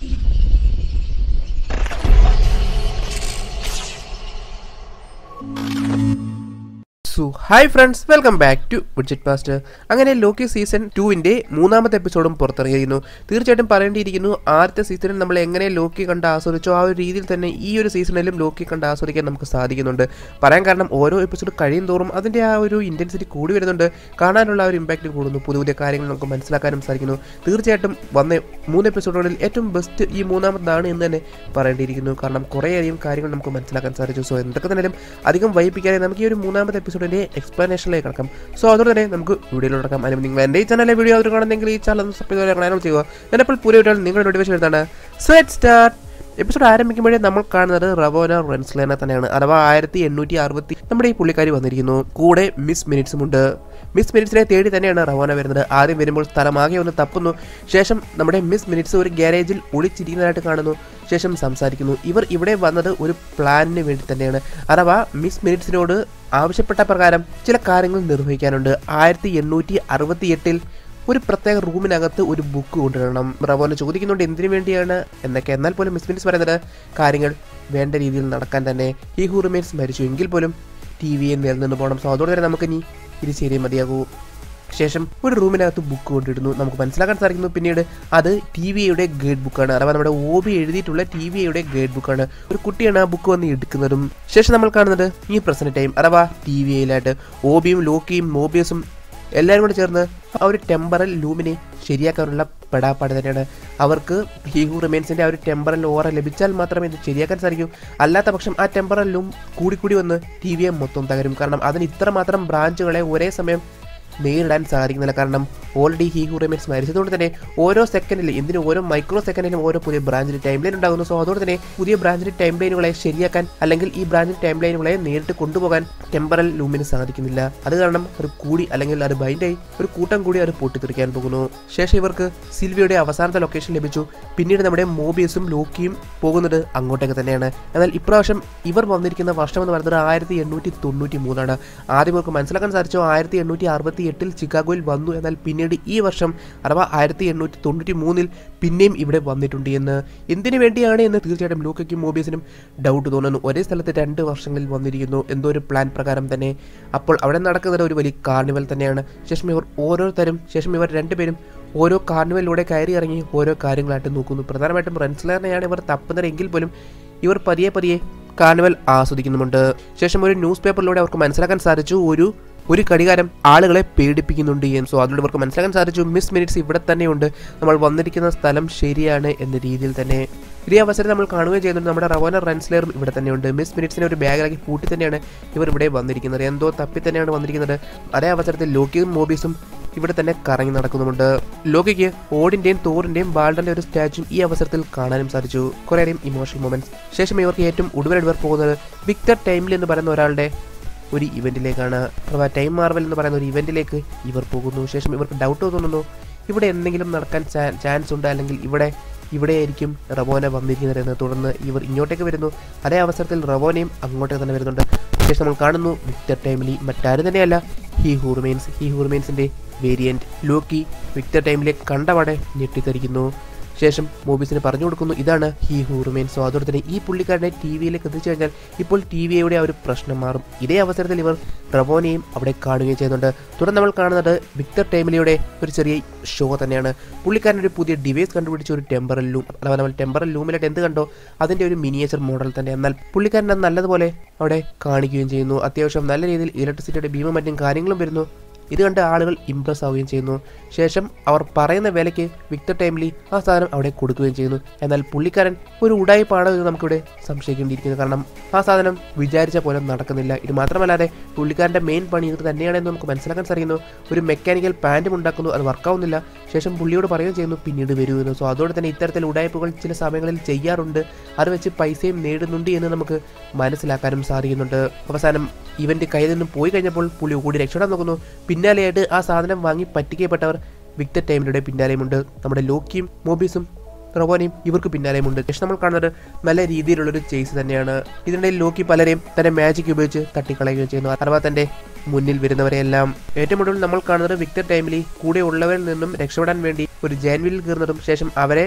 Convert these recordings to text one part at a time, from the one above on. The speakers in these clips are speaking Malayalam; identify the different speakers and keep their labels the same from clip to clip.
Speaker 1: so hi friends welcome back to ബുഡ്ജറ്റ് പാസ്റ്റ് അങ്ങനെ ലോക്കി സീസൺ ടുവിൻ്റെ മൂന്നാമത്തെ എപ്പിസോഡും പുറത്തിറങ്ങിയിരിക്കുന്നു തീർച്ചയായിട്ടും പറയേണ്ടിയിരിക്കുന്നു ആദ്യത്തെ സീസണിൽ നമ്മൾ എങ്ങനെ ലോക്കി കണ്ട് ആസ്വദിച്ചോ ആ ഒരു രീതിയിൽ തന്നെ ഈ ഒരു സീസണിലും ലോക്കി കണ്ട് ആസ്വദിക്കാൻ നമുക്ക് സാധിക്കുന്നുണ്ട് പറയാൻ കാരണം ഓരോ എപ്പിസോഡ് കഴിയും തോറും അതിൻ്റെ ആ ഒരു ഇൻറ്റൻസിറ്റി കൂടി വരുന്നുണ്ട് കാണാനുള്ള ആ ഒരു ഇമ്പാക്റ്റ് കൂടുന്നു പുതിയ പുതിയ കാര്യങ്ങൾ നമുക്ക് മനസ്സിലാക്കാനും സാധിക്കുന്നു തീർച്ചയായിട്ടും വന്ന മൂന്ന് എപ്പിസോഡുകളിൽ ഏറ്റവും ബെസ്റ്റ് ഈ മൂന്നാമതാണ് എന്ന് തന്നെ പറയേണ്ടിയിരിക്കുന്നു കാരണം കുറേയധികം കാര്യങ്ങൾ നമുക്ക് മനസ്സിലാക്കാൻ സാധിച്ചു സോ എന്തൊക്കെ തന്നെയും അധികം വൈകിപ്പിക്കാതെ നമുക്ക് ഈ ഒരു മൂന്നാമത്തെ എപ്പിസോഡിന്റെ എക്സ്പ്ലനേഷനിലേക്ക് കിടക്കാം സോ അതുകൊണ്ട് തന്നെ നമുക്ക് വീഡിയോയിൽ കിടക്കാം അല്ലെങ്കിൽ നിങ്ങൾ എൻ്റെ ഈ ചാനലിലെ വീഡിയോ അവർ കാണുന്നെങ്കിൽ ഈ ചാനൽ ഒന്ന് സബ്സ്ക്രൈബ് ചെയ്യാൻ കാണാനും ചെയ്യുക ഞാനപ്പോൾ പുതിയ വീഡിയോ നിങ്ങളുടെ നോട്ടിഫിക്കേഷൻ വരുന്നതാണ് സെറ്റ് സ്റ്റാർട്ട് എപ്പിസോഡ് ആരംഭിക്കുമ്പോഴേ നമ്മൾ കാണുന്നത് റവോന റെൻസ്ലേനെ തന്നെയാണ് അഥവാ ആയിരത്തി എണ്ണൂറ്റി അറുപത്തി നമ്മുടെ ഈ പുള്ളിക്കാരി വന്നിരിക്കുന്നു കൂടെ മിസ് മിനിറ്റ്സും ഉണ്ട് മിസ് മിനിറ്റ്സിനെ തേടി തന്നെയാണ് റവോന വരുന്നത് ആദ്യം വരുമ്പോൾ സ്ഥലമാകെ ഒന്ന് തപ്പുന്നു ശേഷം നമ്മുടെ മിസ് മിനിറ്റ്സ് ഒരു ഗ്യാരേജിൽ ഒളിച്ചിരിക്കുന്നതായിട്ട് കാണുന്നു ശേഷം സംസാരിക്കുന്നു ഇവർ ഇവിടെ വന്നത് ഒരു പ്ലാനിന് വേണ്ടി തന്നെയാണ് അഥവാ മിസ് മിനിറ്റ്സിനോട് ആവശ്യപ്പെട്ട പ്രകാരം ചില കാര്യങ്ങൾ നിർവഹിക്കാനുണ്ട് ആയിരത്തി എണ്ണൂറ്റി അറുപത്തി എട്ടിൽ ഒരു പ്രത്യേക റൂമിനകത്ത് ഒരു ബുക്ക് കൊണ്ടുവരണം റവോനെ ചോദിക്കുന്നുണ്ട് എന്തിനു വേണ്ടിയാണ് എന്നൊക്കെ എന്നാൽ പോലും മിസ് മിനിറ്റ്സ് പറയുന്നത് കാര്യങ്ങൾ വേണ്ട രീതിയിൽ നടക്കാൻ തന്നെ ഈ ഹു റിമേൻസ് മരിച്ചു എങ്കിൽ പോലും ടി വിയെ നിലനിന്ന് പോകണം സോ അതോടെ തന്നെ നമുക്ക് ഇനി ഇത് ശരി മതിയാകൂ ശേഷം ഒരു റൂമിനകത്ത് ബുക്ക് കൊണ്ടിടുന്നു നമുക്ക് മനസ്സിലാക്കാൻ സാധിക്കുന്നു പിന്നീട് അത് ടി വിയുടെ ഗൈഡ് ബുക്കാണ് അഥവാ നമ്മുടെ ഒ ബി എഴുതിയിട്ടുള്ള ടി വിയുടെ ഗൈഡ് ബുക്കാണ് ഒരു കുട്ടിയാണ് ആ ബുക്ക് വന്ന് എടുക്കുന്നതും ശേഷം നമ്മൾ കാണുന്നത് ഈ പ്രസന്റ് ടൈം അഥവാ ടി വിയിലായിട്ട് ഒ ബിയും ലോക്കിയും മോബിയസും എല്ലാവരും കൂടെ ചേർന്ന് ആ ഒരു ടെമ്പറൽ ലൂമിനെ ശരിയാക്കാനുള്ള പെടാപ്പാട് തന്നെയാണ് അവർക്ക് ഹി ഹു റിമെയിൻസിന്റെ ആ ഒരു ടെമ്പറൽ ഓറ ലഭിച്ചാൽ മാത്രമേ ഇത് ശരിയാക്കാൻ സാധിക്കൂ അല്ലാത്ത പക്ഷം ആ ടെമ്പറൽ ലൂം കൂടിക്കൂടി വന്ന് ടി വിയെ മൊത്തം തകരും കാരണം അതിന് ഇത്രമാത്രം ബ്രാഞ്ചുകളെ ഒരേ സമയം നേരിടാൻ സാധിക്കുന്നില്ല കാരണം ഓൾറെഡി ഹി ഹു റിമെയിൻസ് മരിച്ചതുകൊണ്ട് തന്നെ ഓരോ സെക്കൻഡിലും എന്തിന് ഓരോ മൈക്രോ സെക്കൻഡിലും ഓരോ പുതിയ ബ്രാഞ്ചിൽ ടൈം ലൈൻ ഉണ്ടാകുന്നു സോ അതുകൊണ്ട് തന്നെ പുതിയ ബ്രാഞ്ചിൽ ടൈം ലൈനുകളെ ശരിയാക്കാൻ അല്ലെങ്കിൽ ഈ ബ്രാഞ്ചിൽ ടൈം ലൈനുകളെ നേരിട്ട് കൊണ്ടുപോകാൻ ടെമ്പറൽ ലൂമിന് സാധിക്കുന്നില്ല അത് കാരണം ഒരു കൂടി അല്ലെങ്കിൽ അത് ബൈൻഡായി ഒരു കൂട്ടം കൂടി അത് പൊട്ടിത്തെറിക്കാൻ പോകുന്നു ശേഷം ഇവർക്ക് സിൽവിയുടെ അവസാനത്തെ ലൊക്കേഷൻ ലഭിച്ചു പിന്നീട് നമ്മുടെ മോബിയസും ലോക്കിയും പോകുന്നത് അങ്ങോട്ടേക്ക് തന്നെയാണ് എന്നാൽ ഇപ്രാവശ്യം ഇവർ വന്നിരിക്കുന്ന വർഷം എന്ന് പറയുന്നത് ആയിരത്തി എണ്ണൂറ്റി തൊണ്ണൂറ്റി മൂന്നാണ് ആദ്യം ഇവർക്ക് മനസ്സിലാക്കാൻ സാധിച്ചോ ആയിരത്തി എണ്ണൂറ്റി അറുപത്തി എട്ടിൽ ചിക്കാഗോയിൽ വന്നു എന്നാൽ പിന്നീട് ഈ വർഷം അഥവാ ആയിരത്തി എണ്ണൂറ്റി തൊണ്ണൂറ്റി മൂന്നിൽ പിന്നെയും ഇവിടെ വന്നിട്ടുണ്ട് എന്ന് എന്തിനു വേണ്ടിയാണ് എന്ന് തീർച്ചയായിട്ടും ലൂക്കയ്ക്കും മോബിയസിനും ഡൗട്ട് തോന്നുന്നു ഒരേ സ്ഥലത്ത് രണ്ട് വർഷങ്ങളിൽ വന്നിരിക്കുന്നു എന്തോ ഒരു പ്ലാൻ പ്രകാരം തന്നെ അപ്പോൾ അവിടെ നടക്കുന്നത് ഒരു വലിയ കാർണിവൽ തന്നെയാണ് ശേഷം ഇവർ ഓരോരുത്തരും ശേഷം ഇവർ രണ്ടുപേരും ഓരോ കാർണിവലിലൂടെ കയറി ഇറങ്ങി ഓരോ കാര്യങ്ങളായിട്ട് നോക്കുന്നു പ്രധാനമായിട്ടും റെൻസ്ലറിനെയാണ് ഇവർ തപ്പുന്നത് എങ്കിൽ പോലും ഇവർ പതിയെ പതിയെ കാർണിവൽ ആസ്വദിക്കുന്നുമുണ്ട് ശേഷം ഒരു ന്യൂസ് പേപ്പറിലൂടെ അവർക്ക് മനസ്സിലാക്കാൻ സാധിച്ചു ഒരു ഒരു ഘടികാരം ആളുകളെ പേടിപ്പിക്കുന്നുണ്ട് എന്ന് സോ അതിലൂടെ അവർക്ക് മനസ്സിലാക്കാൻ സാധിച്ചു മിസ് മിനിറ്റ്സ് ഇവിടെ തന്നെയുണ്ട് നമ്മൾ വന്നിരിക്കുന്ന സ്ഥലം ശരിയാണ് എന്ന രീതിയിൽ തന്നെ ഇതേ അവസരം നമ്മൾ കാണുകയും ചെയ്യുന്നുണ്ട് നമ്മുടെ റവോന റൺസ്ലെയറും ഇവിടെ തന്നെയുണ്ട് മിസ് മിനിറ്റ്സിനെ ഒരു ബാഗിലാക്കി പൂട്ടി തന്നെയാണ് ഇവർ ഇവിടെ വന്നിരിക്കുന്നത് എന്തോ തപ്പി തന്നെയാണ് വന്നിരിക്കുന്നത് അതേ അവസരത്തിൽ ലോക്കിയും മോബീസും ഇവിടെ തന്നെ കറങ്ങി നടക്കുന്നുമുണ്ട് ലോക്കിക്ക് ഓടിന്റെയും തോറിന്റെയും ബാൾഡന്റെ ഒരു സ്റ്റാച്ചു ഈ അവസരത്തിൽ കാണാനും സാധിച്ചു കുറേയധികം ഇമോഷണൽ മൊമെന്റ്സ് ശേഷം ഇവർക്ക് ഏറ്റവും ഒടുവിൽ ഇവർ പോകുന്നത് വിക്ടർ ടൈമിൽ എന്ന് പറയുന്ന ഒരാളുടെ ഒരു ഇവന്റിലേക്കാണ് അഥവാ ടൈം മാർവൽ എന്ന് പറയുന്ന ഒരു ഇവന്റിലേക്ക് ഇവർ പോകുന്നു ശേഷം ഇവർക്ക് ഡൗട്ട് തോന്നുന്നു ഇവിടെ എന്തെങ്കിലും നടക്കാൻ ചാൻസ് ഉണ്ട് അല്ലെങ്കിൽ ഇവിടെ ഇവിടെയായിരിക്കും റവോന വന്നിരിക്കുന്നത് എന്ന് തുടർന്ന് ഇവർ ഇങ്ങോട്ടേക്ക് വരുന്നു അതേ അവസരത്തിൽ റവോനയും അങ്ങോട്ടേക്ക് തന്നെ വരുന്നുണ്ട് ശേഷം നമ്മൾ കാണുന്നു വിക്ടർ ടൈമിലി മറ്റാരും തന്നെയല്ല he who remains he who റിമെയിൻസിന്റെ വേരിയന്റ് ലോക്കി വിക്ടർ ടൈമിലെ കണ്ടപാടെ ഞെട്ടിത്തെറിക്കുന്നു ശേഷം മോബീസിന് പറഞ്ഞു കൊടുക്കുന്നു ഇതാണ് ഹി ഹു റിമെയിൻ സോ അതോടെ തന്നെ ഈ പുള്ളിക്കാരനെ ടി വിയിലേക്ക് എത്തിച്ചു കഴിഞ്ഞാൽ ഇപ്പോൾ ടി വിയുടെ ആ ഒരു പ്രശ്നം മാറും ഇതേ അവസരത്തിൽ ഇവർ റവോനെയും അവിടെ കാണുകയും ചെയ്യുന്നുണ്ട് തുടർന്ന് നമ്മൾ കാണുന്നത് വിക്ടർ ടൈമിലിയുടെ ഒരു ചെറിയ ഷോ തന്നെയാണ് പുള്ളിക്കാരൻ ഒരു പുതിയ ഡിവൈസ് കണ്ടുപിടിച്ച ഒരു ടെമ്പറൽ ലൂം അഥവാ നമ്മൾ ടെമ്പറൽ ലൂമിലായിട്ട് എന്ത് കണ്ടോ അതിൻ്റെ ഒരു മിനിയേച്ചർ മോഡൽ തന്നെ എന്നാൽ പുള്ളിക്കാരൻ അത് നല്ലതുപോലെ അവിടെ കാണിക്കുകയും ചെയ്യുന്നു അത്യാവശ്യം നല്ല രീതിയിൽ ഇലക്ട്രിസിറ്റിയുടെ ബീമും മറ്റും കാര്യങ്ങളും വരുന്നു ഇത് കണ്ട് ആളുകൾ ഇംപ്രസ് ആവുകയും ചെയ്യുന്നു ശേഷം അവർ പറയുന്ന വിലയ്ക്ക് വിക്ടർ ടൈംലി ആ സാധനം അവിടെ കൊടുക്കുകയും ചെയ്യുന്നു എന്നാൽ പുള്ളിക്കാരൻ ഒരു ഉടായ്പാണോ എന്ന് നമുക്കിവിടെ സംശയിക്കേണ്ടിയിരിക്കുന്നു കാരണം ആ സാധനം വിചാരിച്ച പോലെ നടക്കുന്നില്ല ഇത് മാത്രമല്ലാതെ പുള്ളിക്കാരൻ്റെ മെയിൻ പണി ഇത് തന്നെയാണെന്ന് നമുക്ക് മനസ്സിലാക്കാൻ സാധിക്കുന്നു ഒരു മെക്കാനിക്കൽ പാൻറ്റും ഉണ്ടാക്കുന്നു അത് വർക്കാവുന്നില്ല ശേഷം പുള്ളിയോട് പറയുകയും ചെയ്യുന്നു പിന്നീട് വരുമെന്ന് സോ അതോടെ തന്നെ ഇത്തരത്തിൽ ഉടായ്പകൾ ചില സമയങ്ങളിൽ ചെയ്യാറുണ്ട് അത് വെച്ച് പൈസയും നേടുന്നുണ്ട് എന്ന് നമുക്ക് മനസ്സിലാക്കാനും സാധിക്കുന്നുണ്ട് അവസാനം ഇവന്റ് കയ്യിൽ നിന്നും പോയി കഴിഞ്ഞപ്പോൾ പുള്ളി കൂടി രക്ഷപ്പെടാൻ നോക്കുന്നു പിന്നാലെയായിട്ട് ആ സാധനം വാങ്ങി പറ്റിക്കപ്പെട്ടവർ വിക്ടർ ടൈമിലൂടെ പിന്നാലെയുമുണ്ട് നമ്മുടെ ലോക്കിയും മോബീസും റോബോനെയും ഇവർക്ക് പിന്നാലെയുമുണ്ട് പക്ഷെ നമ്മൾ കാണുന്നത് നല്ല രീതിയിലുള്ളൊരു ചേസ് തന്നെയാണ് ഇതിനിടയിൽ ലോക്കി പലരെയും തന്റെ മാജിക് ഉപയോഗിച്ച് തട്ടിക്കളയുകയും ചെയ്യുന്നു അഥവാ തന്റെ മുന്നിൽ വരുന്നവരെയെല്ലാം ഏറ്റവും ഒടുവിൽ നമ്മൾ കാണുന്നത് വിക്ടർ ടൈമിലി കൂടെ ഉള്ളവരിൽ നിന്നും രക്ഷപ്പെടാൻ വേണ്ടി ഒരു ജാൻവിലിൽ കയറുന്നതും ശേഷം അവരെ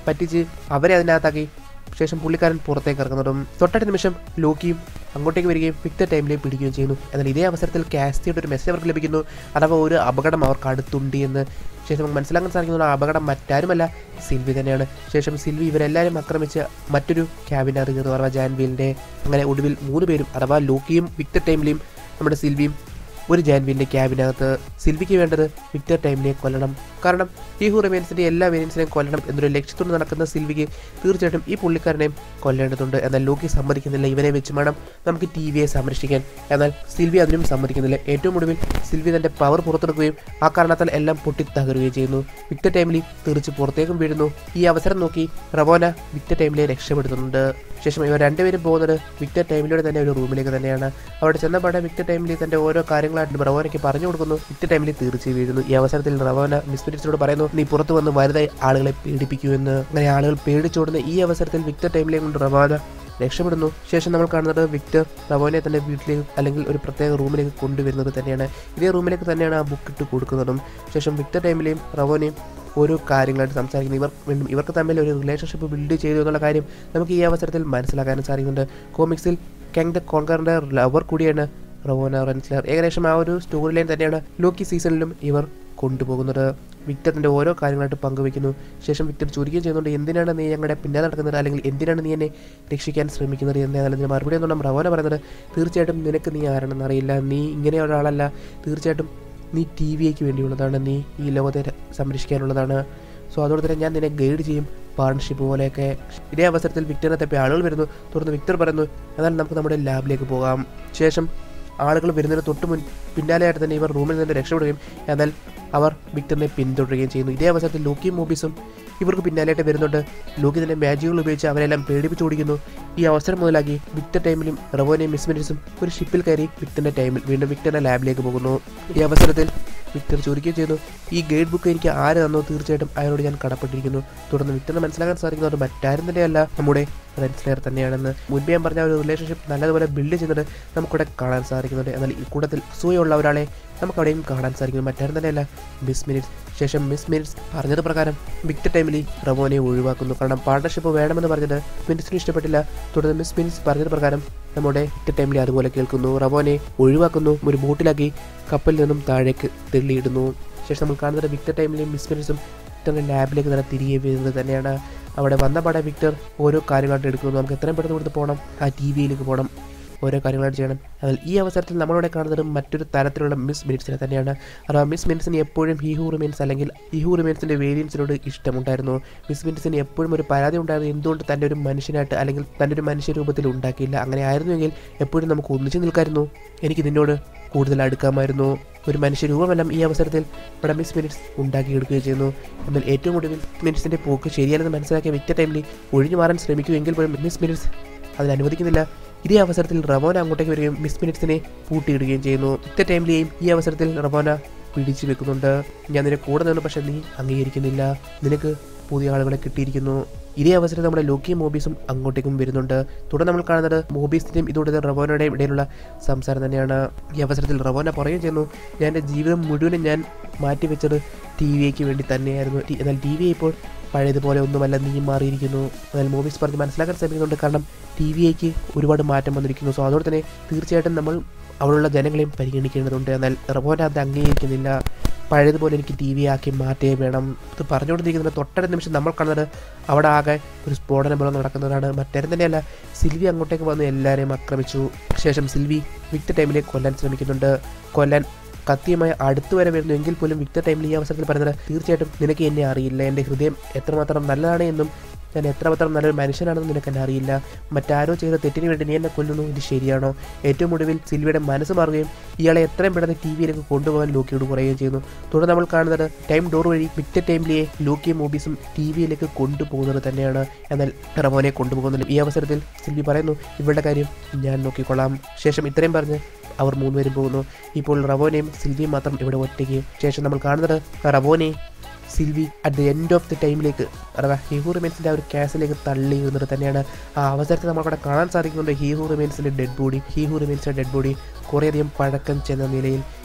Speaker 1: പറ്റിച്ച് അവരെ അതിനകത്താക്കി ശേഷം പുള്ളിക്കാരൻ പുറത്തേക്ക് ഇറങ്ങുന്നതും തൊട്ടടുത്ത നിമിഷം ലോക്കിയും അങ്ങോട്ടേക്ക് വരികയും വിക്ടർ ടൈമിലേക്ക് പിടിക്കുകയും ചെയ്യുന്നു എന്നാൽ ഇതേ അവസരത്തിൽ കാസ്റ്റിയുടെ ഒരു മെസ്സേജ് അവർക്ക് ലഭിക്കുന്നു അഥവാ ഒരു അപകടം അവർക്ക് അടുത്തുണ്ട് എന്ന് ശേഷം നമുക്ക് മനസ്സിലാക്കാൻ സാധിക്കുന്ന ആ അപകടം മറ്റാരുമല്ല സിൽവി തന്നെയാണ് ശേഷം സിൽവി ഇവരെല്ലാവരും ആക്രമിച്ച് മറ്റൊരു ക്യാബിനകത്ത് കയറുന്നു അഥവാ ജാൻവീലിൻ്റെ അങ്ങനെ ഒടുവിൽ മൂന്ന് പേരും അഥവാ ലോക്കിയും വിക്ടർ ടൈമിലെയും നമ്മുടെ സിൽവിയും ഒരു ജാൻവിൻ്റെ ക്യാബിനകത്ത് സിൽവിക്ക് വേണ്ടത് വിക്ടർ ടൈമിനെ കൊല്ലണം കാരണം ഈ ഹു റിമൈൻസിൻ്റെ എല്ലാ വേരിയൻസിനെയും കൊല്ലണം എന്നൊരു ലക്ഷ്യത്തോട് നടക്കുന്ന സിൽവിക്ക് തീർച്ചയായിട്ടും ഈ പുള്ളിക്കാരനെയും കൊല്ലേണ്ടതുണ്ട് എന്നാൽ ലോക്കി സമ്മതിക്കുന്നില്ല ഇവനെ വെച്ച് വേണം നമുക്ക് ടി വിയെ സംരക്ഷിക്കാൻ എന്നാൽ സിൽവി അതിനും സമ്മതിക്കുന്നില്ല ഏറ്റവും ഒടുവിൽ സിൽവി തൻ്റെ പവർ പുറത്തെടുക്കുകയും ആ കാരണത്താൽ എല്ലാം പൊട്ടി തകരുകയും ചെയ്യുന്നു വിക്ടർ ടൈമിലി തെറിച്ച് പുറത്തേക്കും വീഴുന്നു ഈ അവസരം നോക്കി റവോന വിക്ടർ ടൈമിലെ രക്ഷപ്പെടുത്തുന്നുണ്ട് ശേഷം ഇവർ രണ്ടുപേരും പോകുന്നത് വിക്ടർ ടൈമിലൂടെ തന്നെ ഒരു റൂമിലേക്ക് തന്നെയാണ് അവിടെ ചെന്നപാടെ വിക്ടർ ടൈമിൽ തന്റെ ഓരോ കാര്യങ്ങളായിട്ട് റവോനയ്ക്ക് പറഞ്ഞു കൊടുക്കുന്നു വിക്ടർ ടൈമിൽ തീർച്ച വീഴുന്നു ഈ അവസരത്തിൽ റവോന മിസ്പിരിറ്റ്സിനോട് പറയുന്നു നീ പുറത്തു വന്ന് വലുതായി ആളുകളെ പേടിപ്പിക്കുമെന്ന് അങ്ങനെ ആളുകൾ പേടിച്ചോടുന്ന ഈ അവസരത്തിൽ വിക്ടർ ടൈമിലെ കൊണ്ട് റവോന രക്ഷപ്പെടുന്നു ശേഷം നമ്മൾ കാണുന്നത് വിക്ടർ റവോനെ തന്റെ വീട്ടിലേക്ക് അല്ലെങ്കിൽ ഒരു പ്രത്യേക റൂമിലേക്ക് കൊണ്ടുവരുന്നത് തന്നെയാണ് ഇതേ റൂമിലേക്ക് തന്നെയാണ് ആ ബുക്ക് ഇട്ട് കൊടുക്കുന്നതും ശേഷം വിക്ടർ ടൈമിലെയും റവോനെയും ഓരോ കാര്യങ്ങളായിട്ട് സംസാരിക്കുന്നു ഇവർ വീണ്ടും ഇവർക്ക് തമ്മിൽ ഒരു റിലേഷൻഷിപ്പ് ബിൽഡ് ചെയ്തു എന്നുള്ള കാര്യം നമുക്ക് ഈ അവസരത്തിൽ മനസ്സിലാക്കാനും സാധിക്കുന്നുണ്ട് കോമിക്സിൽ കെങ് ദ കോൺകറിൻ്റെ ലവർ കൂടിയാണ് റവോന റെൻസ്ലർ ഏകദേശം ആ ഒരു സ്റ്റോറി ലൈൻ തന്നെയാണ് ലോക്കി സീസണിലും ഇവർ കൊണ്ടുപോകുന്നത് വിക്ടറിൻ്റെ ഓരോ കാര്യങ്ങളായിട്ട് പങ്കുവെക്കുന്നു ശേഷം വിക്ടർ ചോദിക്കുകയും ചെയ്യുന്നുണ്ട് എന്തിനാണ് നീ ഞങ്ങളുടെ പിന്നാലെ നടക്കുന്നത് അല്ലെങ്കിൽ എന്തിനാണ് നീ എന്നെ രക്ഷിക്കാൻ ശ്രമിക്കുന്നത് എന്നാണ് അതിന് മറുപടി എന്നുള്ള റവോന പറയുന്നത് തീർച്ചയായിട്ടും നിനക്ക് നീ ആരാണെന്ന് അറിയില്ല നീ ഇങ്ങനെ ഒരാളല്ല തീർച്ചയായിട്ടും നീ ടി വിക്ക് വേണ്ടിയുള്ളതാണ് നീ ഈ ലോകത്തെ ര- സംരക്ഷിക്കാനുള്ളതാണ് സോ അതോടെ തന്നെ ഞാൻ നിന്നെ ഗൈഡ് ചെയ്യും പാർട്ണർഷിപ്പ് പോലെയൊക്കെ ഇതേ അവസരത്തിൽ വിക്ടറിനെ തപ്പി ആളുകൾ വരുന്നു തുടർന്ന് വിക്ടർ പറയുന്നു എന്നാൽ നമുക്ക് നമ്മുടെ ലാബിലേക്ക് പോകാം ശേഷം ആളുകൾ വരുന്നതിന് തൊട്ട് മുൻ പിന്നാലെയായിട്ട് തന്നെ ഇവർ റൂമിൽ നിന്ന് രക്ഷപ്പെടുകയും എന്നാൽ അവർ വിക്ടറിനെ പിന്തുടരുകയും ചെയ്യുന്നു ഇതേ അവസരത്തിൽ ലൂക്കിയും മൂബീസും ഇവർക്ക് പിന്നാലെയായിട്ട് വരുന്നുണ്ട് ലൂക്കി തന്നെ മാജിക്കുകൾ ഉപയോഗിച്ച് അവരെല്ലാം പേടിപ്പിച്ച് ഓടിക്കുന്നു ഈ അവസരം മുതലാക്കി വിക്ടർ ടൈമിലും റവോനെയും മിസ്മിനിറ്റ്സും ഒരു ഷിപ്പിൽ കയറി വിക്ടറിന്റെ ടൈമിൽ വീണ്ടും വിക്ടറിന്റെ ലാബിലേക്ക് പോകുന്നു ഈ അവസരത്തിൽ വിക്ടർ ചോദിക്കുകയും ചെയ്യുന്നു ഈ ഗൈഡ് ബുക്ക് എനിക്ക് ആര് തന്നോ തീർച്ചയായിട്ടും അയാളോട് ഞാൻ കടപ്പെട്ടിരിക്കുന്നു തുടർന്ന് വിക്ടറിന് മനസ്സിലാക്കാൻ സാധിക്കുന്നത് മറ്റാരും തന്നെയല്ല നമ്മുടെ റെൻസ്ലെയർ തന്നെയാണെന്ന് മുൻപ് ഞാൻ പറഞ്ഞ ആ ഒരു റിലേഷൻഷിപ്പ് നല്ലതുപോലെ ബിൽഡ് ചെയ്യുന്നത് നമുക്കിവിടെ കാണാൻ സാധിക്കുന്നുണ്ട് എന്നാൽ ഈ കൂട്ടത്തിൽ അസൂയുള്ള ഒരാളെ നമുക്ക് അവിടെയും കാണാൻ സാധിക്കുന്നു മറ്റാരും തന്നെയല്ല മിസ് മിനിറ്റ്സ് ശേഷം മിസ് മിനിറ്റ്സ് പറഞ്ഞത് പ്രകാരം വിക്ടർ ടൈമിൽ റവോനെ ഒഴിവാക്കുന്നു കാരണം പാർട്ണർഷിപ്പ് വേണമെന്ന് പറഞ്ഞത് മിനിറ്റ്സിന് ഇഷ്ടപ്പെട്ടില്ല തുടർന്ന് മിസ് മിനിറ്റ്സ് പറഞ്ഞത് പ്രകാരം നമ്മുടെ വിക്ടർ ടൈമിൽ അതുപോലെ കേൾക്കുന്നു റവോനെ ഒഴിവാക്കുന്നു ഒരു ബോട്ടിലാക്കി കപ്പലിൽ നിന്നും താഴേക്ക് തെള്ളിയിടുന്നു ശേഷം നമ്മൾ കാണുന്നത് വിക്ടർ ടൈമിലെയും മിസ് മിനിറ്റ്സും വിക്ടറിന്റെ ലാബിലേക്ക് തന്നെ തിരികെ വരുന്നത് തന്നെയാണ് അവിടെ വന്ന പാടെ വിക്ടർ ഓരോ കാര്യങ്ങളായിട്ട് എടുക്കുന്നു നമുക്ക് എത്രയും പെട്ടെന്ന് ഇവിടുന്ന് പോകണം ആ ടി വിയിലേക്ക് പോകണം ഓരോ കാര്യങ്ങളായിട്ട് ചെയ്യണം എന്നാൽ ഈ അവസരത്തിൽ നമ്മളിവിടെ കാണുന്നത് മറ്റൊരു തരത്തിലുള്ള മിസ് മിനിറ്റ്സിനെ തന്നെയാണ് അഥവാ മിസ് മിനിറ്റ്സിന് എപ്പോഴും ഹീഹു റിമൈൻസ് അല്ലെങ്കിൽ ഹീഹു റിമൈൻസിൻ്റെ വേരിയൻസിനോട് ഇഷ്ടമുണ്ടായിരുന്നു മിസ് മിനിറ്റ്സിന് എപ്പോഴും ഒരു പരാതി ഉണ്ടായിരുന്നു എന്തുകൊണ്ട് തൻ്റെ ഒരു മനുഷ്യനായിട്ട് അല്ലെങ്കിൽ തൻ്റെ ഒരു മനുഷ്യ രൂപത്തിൽ ഉണ്ടാക്കിയില്ല അങ്ങനെ ആയിരുന്നുവെങ്കിൽ എപ്പോഴും നമുക്ക് ഒന്നിച്ചു നിൽക്കായിരുന്നു എനിക്ക് നിന്നോട് കൂടുതൽ അടുക്കാമായിരുന്നു ഒരു മനുഷ്യ രൂപമെല്ലാം ഈ അവസരത്തിൽ ഇവിടെ മിസ് മിനിറ്റ്സ് ഉണ്ടാക്കിയെടുക്കുകയും ചെയ്യുന്നു എന്നാൽ ഏറ്റവും ഒടുവിൽ മിനിറ്റ്സിൻ്റെ പോക്ക് ശരിയല്ലെന്ന് മനസ്സിലാക്കിയ വിറ്റ ടൈമിൽ ഒഴിഞ്ഞു മാറാൻ ശ്രമിക്കുമെങ്കിൽ പോലും മിസ് മിനിറ്റ്സ് അതിന് അനുവദിക്കുന്നില്ല ഇതേ അവസരത്തിൽ റവോന അങ്ങോട്ടേക്ക് വരികയും മിസ് മിനിറ്റ്സിനെ പൂട്ടിയിടുകയും ചെയ്യുന്നു ഇത്ത ടൈമിലെയും ഈ അവസരത്തിൽ റവോന പിടിച്ചു വെക്കുന്നുണ്ട് ഞാൻ നിന്നെ കൂടെ നിന്നു പക്ഷെ നീ അംഗീകരിക്കുന്നില്ല നിനക്ക് പുതിയ ആളുകളെ കിട്ടിയിരിക്കുന്നു ഇതേ അവസരത്തിൽ നമ്മുടെ ലോക്കിയും മോബീസും അങ്ങോട്ടേക്കും വരുന്നുണ്ട് തുടർന്ന് നമ്മൾ കാണുന്നത് മോബീസിൻ്റെയും ഇതോടെ റവോനയുടെയും ഇടയിലുള്ള സംസാരം തന്നെയാണ് ഈ അവസരത്തിൽ റവോന പറയുകയും ചെയ്യുന്നു ഞാൻ എൻ്റെ ജീവിതം മുഴുവനും ഞാൻ മാറ്റിവെച്ചത് ടി വിക്ക് വേണ്ടി തന്നെയായിരുന്നു ടി- എന്നാൽ ടി വി ഇപ്പോൾ പഴയതുപോലെ ഒന്നുമല്ല നീ മാറിയിരിക്കുന്നു എന്നാൽ മൂവീസ് പറഞ്ഞ് മനസ്സിലാക്കാൻ ശ്രമിക്കുന്നുണ്ട് കാരണം ടി വിയേക്ക് ഒരുപാട് മാറ്റം വന്നിരിക്കുന്നു സോ അതോടെ തന്നെ തീർച്ചയായിട്ടും നമ്മൾ അവിടെയുള്ള ജനങ്ങളെയും പരിഗണിക്കേണ്ടതുണ്ട് എന്നാൽ റബോന അത് അംഗീകരിക്കുന്നില്ല പഴയതുപോലെ എനിക്ക് ടി വി ആക്കി മാറ്റേ വേണം ഇത് പറഞ്ഞുകൊണ്ടിരിക്കുന്ന തൊട്ടടുത്ത നിമിഷം നമ്മൾ കാണുന്നത് അവിടെ ആകെ ഒരു സ്ഫോടനം പോലെ നടക്കുന്നതാണ് മറ്റേരും തന്നെയല്ല സിൽവി അങ്ങോട്ടേക്ക് വന്ന് എല്ലാവരെയും ആക്രമിച്ചു ശേഷം സിൽവി വിക്ടർ ടൈമിലേക്ക് കൊല്ലാൻ ശ്രമിക്കുന്നുണ്ട് കൊല്ലാൻ കത്തിയുമായി അടുത്ത് വരെ വരുന്നു എങ്കിൽ പോലും വിക്ടർ ടൈമിൽ ഈ അവസരത്തിൽ പറയുന്നത് തീർച്ചയായിട്ടും നിനക്ക് എന്നെ അറിയില്ല എൻ്റെ ഹൃദയം എത്രമാത്രം നല്ലതാണ് എന്നും ഞാൻ എത്രമാത്രം നല്ലൊരു മനുഷ്യനാണെന്ന് നിനക്ക് എന്നെ അറിയില്ല മറ്റാരോ ചെയ്ത തെറ്റിന് വേണ്ടി നീ എന്നെ കൊല്ലുന്നു ഇത് ശരിയാണോ ഏറ്റവും ഒടുവിൽ സിൽവിയുടെ മനസ്സ് മാറുകയും ഇയാളെ എത്രയും പെട്ടെന്ന് ടി വിയിലേക്ക് കൊണ്ടുപോകാൻ ലോക്കിയോട് പറയുകയും ചെയ്യുന്നു തുടർന്ന് നമ്മൾ കാണുന്നത് ടൈം ഡോർ വഴി വിക്ടർ ടൈമിലെ ലോക്കിയും മൂബീസും ടി വിയിലേക്ക് കൊണ്ടുപോകുന്നത് തന്നെയാണ് എന്നാൽ റമോനെ കൊണ്ടുപോകുന്നില്ല ഈ അവസരത്തിൽ സിൽവി പറയുന്നു ഇവരുടെ കാര്യം ഞാൻ നോക്കിക്കൊള്ളാം ശേഷം ഇത്രയും പറഞ്ഞ് അവർ മൂന്നുപേരും പോകുന്നു ഇപ്പോൾ റവോനെയും സിൽവിയും മാത്രം ഇവിടെ ഒറ്റയ്ക്ക് ശേഷം നമ്മൾ കാണുന്നത് റവോനെ Sylvie at the end of the ടൈമിലേക്ക് അഥവാ ഹീഹു റിമെൻസിൻ്റെ ആ ഒരു ക്യാസിലേക്ക് തള്ളി ഇരുന്നിട്ട് തന്നെയാണ് ആ അവസരത്തിൽ നമുക്കവിടെ കാണാൻ സാധിക്കുന്നുണ്ട് ഹീഹു റിമെൻസിൻ്റെ ഡെഡ് ബോഡി ഹീഹു റിമെൻസിൻ്റെ ഡെഡ് ബോഡി കുറേയധികം പഴക്കം ചെന്ന നിലയിൽ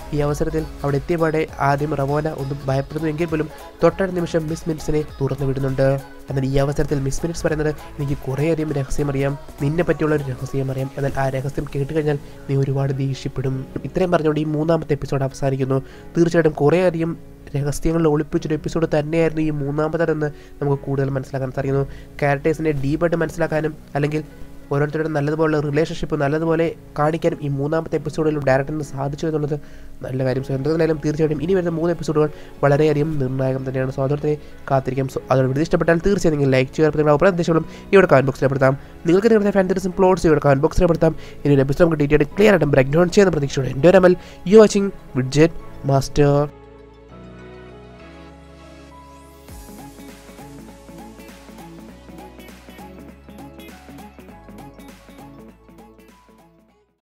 Speaker 1: ഈ അവസരത്തിൽ അവിടെ എത്തിയപാടെ ആദ്യം റവോന ഒന്നും ഭയപ്പെടുന്നു എങ്കിൽ പോലും തൊട്ടടുത്ത നിമിഷം മിസ് മിനിറ്റ്സിനെ തുറന്നു വിടുന്നുണ്ട് എന്നാൽ ഈ അവസരത്തിൽ മിസ് മിനിറ്റ്സ് പറയുന്നത് എനിക്ക് കുറേയധികം രഹസ്യം അറിയാം നിന്നെ പറ്റിയുള്ള ഒരു രഹസ്യം അറിയാം എന്നാൽ ആ രഹസ്യം കേട്ട് കഴിഞ്ഞാൽ നീ ഒരുപാട് ദേഷ്യപ്പെടും ഇത്രയും പറഞ്ഞുകൊണ്ട് ഈ മൂന്നാമത്തെ എപ്പിസോഡ് അവസാനിക്കുന്നു തീർച്ചയായിട്ടും കുറേയധികം രഹസ്യങ്ങളിൽ ഒളിപ്പിച്ചൊരു എപ്പിസോഡ് തന്നെയായിരുന്നു ഈ മൂന്നാമത്തേതെന്ന് നമുക്ക് കൂടുതൽ മനസ്സിലാക്കാൻ സാധിക്കുന്നു ക്യാരക്ടേഴ്സിനെ ഡീപ്പായിട്ട് മനസ്സിലാക്കാനും അല്ലെങ്കിൽ ഓരോരുത്തരുടെ നല്ലതുപോലുള്ള റിലേഷൻഷിപ്പ് നല്ലതുപോലെ കാണിക്കാനും ഈ മൂന്നാമത്തെ എപ്പിസോഡിലും ഡയറക്ടറിന് സാധിച്ചു എന്നുള്ളത് നല്ല കാര്യം സോ എന്തായാലും തീർച്ചയായിട്ടും ഇനി വരുന്ന മൂന്ന് എപ്പിസോഡുകൾ വളരെയധികം നിർണായകം തന്നെയാണ് സോ അതോടത്തെ കാത്തിരിക്കാം സോ അതോട് വീഡിയോ ഇഷ്ടപ്പെട്ടാൽ തീർച്ചയായും നിങ്ങൾ ലൈക്ക് ചെയ്യുക നിങ്ങളുടെ അഭിപ്രായ നിർദ്ദേശങ്ങളും ഇവിടെ കമന്റ് ബോക്സിൽ പെടുത്താം നിങ്ങൾക്ക് നിങ്ങളുടെ ഫാൻറ്ററിസും പ്ലോട്ട്സ് ഇവിടെ കമന്റ് ബോക്സിൽ പെടുത്താം ഇനി ഒരു എപ്പിസോഡ് നമുക്ക് ഡീറ്റെയിൽ ക്ലിയർ ആയിട്ടും ബ്രേക്ക് ഡൗൺ ചെയ്യുന്ന പ്രതീക്ഷയോടെ എൻ്റെ ഒരു Amal you watching Widget master